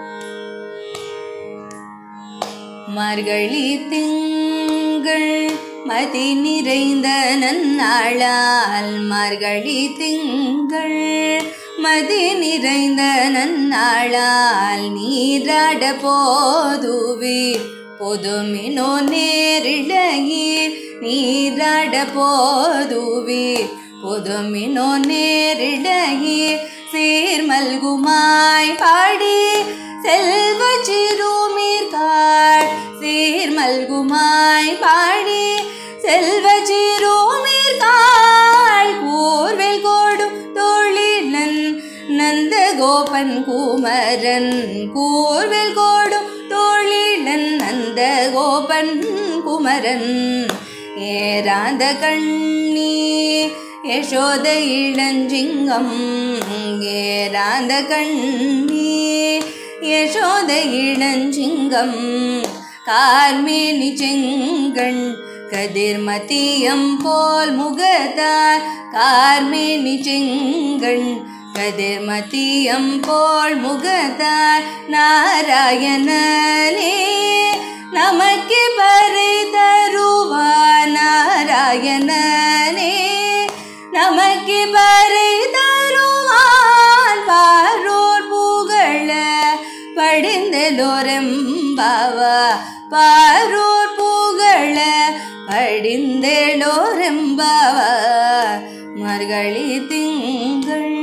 மார்கழி திங்கள் மதி நிறைந்த நன்னாளால் மார்கழி திங்கள் மதி நிறைந்த நன்னாளால் நீராட போதுவீர் பொதுமினோ நேரிழையீர் நீராட போதுவீர் பொதுமினோ நேரிழையீர் சீர்மல்குமாய் பாடி செல்வ சிறுமீர்காள் சீர்மல்குமாய் பாடி செல்வ சிறுமீர்காள் கூர்வில் கோடும் தோழிலன் நந்த கோபன் குமரன் கூர்வில் கோடும் தோழிலன் நந்த கோபன் குமரன் ஏராந்த கண்ணி யசோத இளஞ்சிங்கம் ஏராந்த கண்ணி யசோத இளஞ்சிங்கம் கார்மேனி செங்கண் கதிர்மதியம் போல் முகத்தார் கார்மேனி செங்கண் கதிர்மதியம் போல் முகத்தார் நாராயணனே நமக்கு பறை தருவார் நாராயணனே நமக்கு பறை தருவான் பாரோர் புகழ படிந்தலோரெம்பாவ பாரோர் புகழ படிந்தலோரெம்பாவ மார்கழி திங்கள்